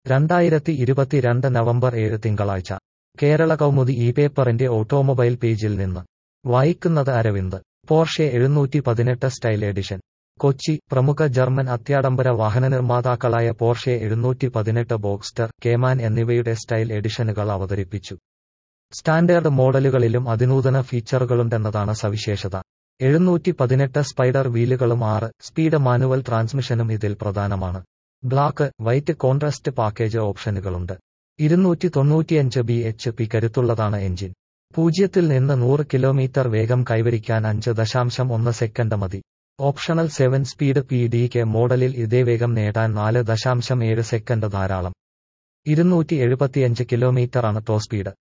രണ്ടായിരത്തി ഇരുപത്തിരണ്ട് നവംബർ ഏഴ് തിങ്കളാഴ്ച കേരള കൗമുദി ഈ പേപ്പറിന്റെ ഓട്ടോമൊബൈൽ പേജിൽ നിന്ന് വായിക്കുന്നത് അരവിന്ദ് പോർഷെ എഴുന്നൂറ്റി പതിനെട്ട് സ്റ്റൈൽ എഡിഷൻ കൊച്ചി പ്രമുഖ ജർമ്മൻ അത്യാഡംബര വാഹന നിർമ്മാതാക്കളായ പോർഷെ എഴുന്നൂറ്റി പതിനെട്ട് ബോക്സ്റ്റർ കേമാൻ എന്നിവയുടെ സ്റ്റൈൽ എഡിഷനുകൾ അവതരിപ്പിച്ചു സ്റ്റാൻഡേർഡ് മോഡലുകളിലും അതിനൂതന ഫീച്ചറുകളുണ്ടെന്നതാണ് സവിശേഷത എഴുന്നൂറ്റി പതിനെട്ട് സ്പൈഡർ വീലുകളും ആറ് സ്പീഡ് മാനുവൽ ട്രാൻസ്മിഷനും ഇതിൽ പ്രധാനമാണ് ബ്ലാക്ക് വൈറ്റ് കോൺട്രാസ്റ്റ് പാക്കേജ് ഓപ്ഷനുകളുണ്ട് ഇരുന്നൂറ്റി തൊണ്ണൂറ്റിയഞ്ച് ബി എച്ച് പി കരുത്തുള്ളതാണ് എഞ്ചിൻ പൂജ്യത്തിൽ നിന്ന് നൂറ് കിലോമീറ്റർ വേഗം കൈവരിക്കാൻ അഞ്ച് ദശാംശം ഒന്ന് സെക്കൻഡ് മതി optional seven speed P D K മോഡലിൽ ഇതേ വേഗം നേടാൻ നാല് ദശാംശം ഏഴ് സെക്കൻഡ് ധാരാളം ഇരുന്നൂറ്റി എഴുപത്തിയഞ്ച് കിലോമീറ്ററാണ് ടോ സ്പീഡ്